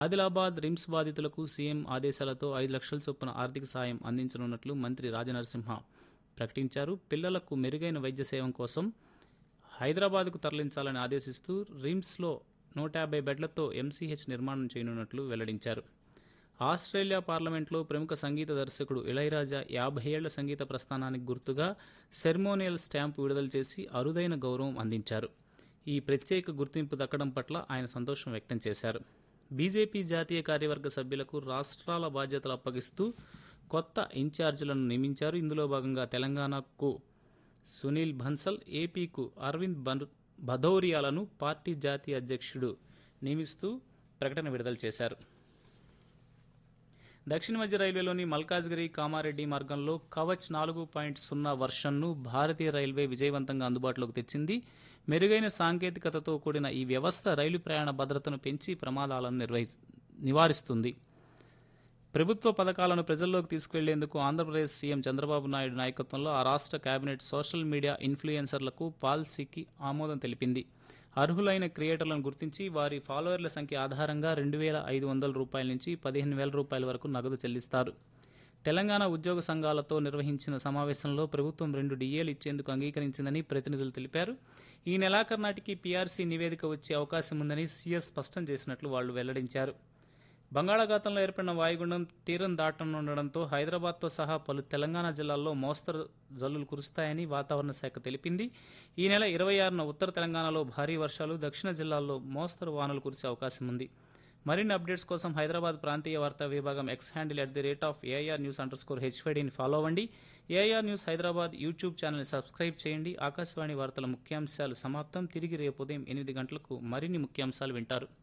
Adilabad RIMS బాధితులకు CM ఆదేశాలతో ఐదు లక్షల చొప్పున ఆర్థిక సాయం అందించనున్నట్లు మంత్రి రాజనరసింహ ప్రకటించారు పిల్లలకు మెరుగైన వైద్య సేవ కోసం హైదరాబాద్కు తరలించాలని ఆదేశిస్తూ రిమ్స్లో నూట యాభై బెడ్లతో ఎంసీహెచ్ నిర్మాణం చేయనున్నట్లు వెల్లడించారు ఆస్ట్రేలియా పార్లమెంట్లో ప్రముఖ సంగీత దర్శకుడు ఇళయరాజా యాభై ఏళ్ల సంగీత ప్రస్థానానికి గుర్తుగా సెర్మోనియల్ స్టాంపు విడుదల చేసి అరుదైన గౌరవం అందించారు ఈ ప్రత్యేక గుర్తింపు దక్కడం పట్ల ఆయన సంతోషం వ్యక్తం చేశారు బీజేపీ జాతీయ కార్యవర్గ సభ్యులకు రాష్ట్రాల బాధ్యతలు అప్పగిస్తూ కొత్త ఇన్ఛార్జీలను నియమించారు ఇందులో భాగంగా తెలంగాణకు సునీల్ బన్సల్ ఏపీకు అరవింద్ బన్ భదౌరియాలను పార్టీ జాతీయ అధ్యక్షుడు నియమిస్తూ ప్రకటన విడుదల చేశారు దక్షిణ మధ్య రైల్వేలోని మల్కాజ్గిరి కామారెడ్డి మార్గంలో కవచ్ నాలుగు పాయింట్ సున్నా వర్షన్ను భారతీయ రైల్వే విజయవంతంగా అందుబాటులోకి తెచ్చింది మెరుగైన సాంకేతికతతో కూడిన ఈ వ్యవస్థ రైలు ప్రయాణ భద్రతను పెంచి ప్రమాదాలను నిర్వహి నివారిస్తుంది ప్రభుత్వ పథకాలను ప్రజల్లోకి తీసుకెళ్లేందుకు ఆంధ్రప్రదేశ్ సీఎం చంద్రబాబు నాయుడు నాయకత్వంలో ఆ రాష్ట్ర కేబినెట్ సోషల్ మీడియా ఇన్ఫ్లుయెన్సర్లకు పాలసీకి ఆమోదం తెలిపింది అర్హులైన క్రియేటర్లను గుర్తించి వారి ఫాలోవర్ల సంఖ్య ఆధారంగా రెండు వేల ఐదు వందల రూపాయల నుంచి పదిహేను వేల రూపాయల వరకు నగదు చెల్లిస్తారు తెలంగాణ ఉద్యోగ సంఘాలతో నిర్వహించిన సమావేశంలో ప్రభుత్వం రెండు డిఏలు ఇచ్చేందుకు అంగీకరించిందని ప్రతినిధులు తెలిపారు ఈ నెలాఖరు నాటికి పీఆర్సీ నివేదిక వచ్చే అవకాశం ఉందని సీఎస్ స్పష్టం చేసినట్లు వాళ్లు వెల్లడించారు బంగాళాఖాతంలో ఏర్పడిన వాయుగుండం తీరం దాటనుండడంతో హైదరాబాద్తో సహా పలు తెలంగాణ జిల్లాల్లో మోస్తరు జల్లులు కురుస్తాయని వాతావరణ శాఖ తెలిపింది ఈ నెల ఇరవై ఆరున ఉత్తర తెలంగాణలో భారీ వర్షాలు దక్షిణ జిల్లాల్లో మోస్తరు వానలు కురిసే అవకాశం ఉంది మరిన్ని అప్డేట్స్ కోసం హైదరాబాద్ ప్రాంతీయ వార్తా విభాగం X handle at the rate of AIR news underscore హెచ్వైడీని ఫాలో అవ్వండి ఏఐఆర్ న్యూస్ హైదరాబాద్ యూట్యూబ్ ఛానల్ని సబ్స్క్రైబ్ చేయండి ఆకాశవాణి వార్తల ముఖ్యాంశాలు సమాప్తం తిరిగి రేపు ఉదయం ఎనిమిది గంటలకు మరిన్ని ముఖ్యాంశాలు వింటారు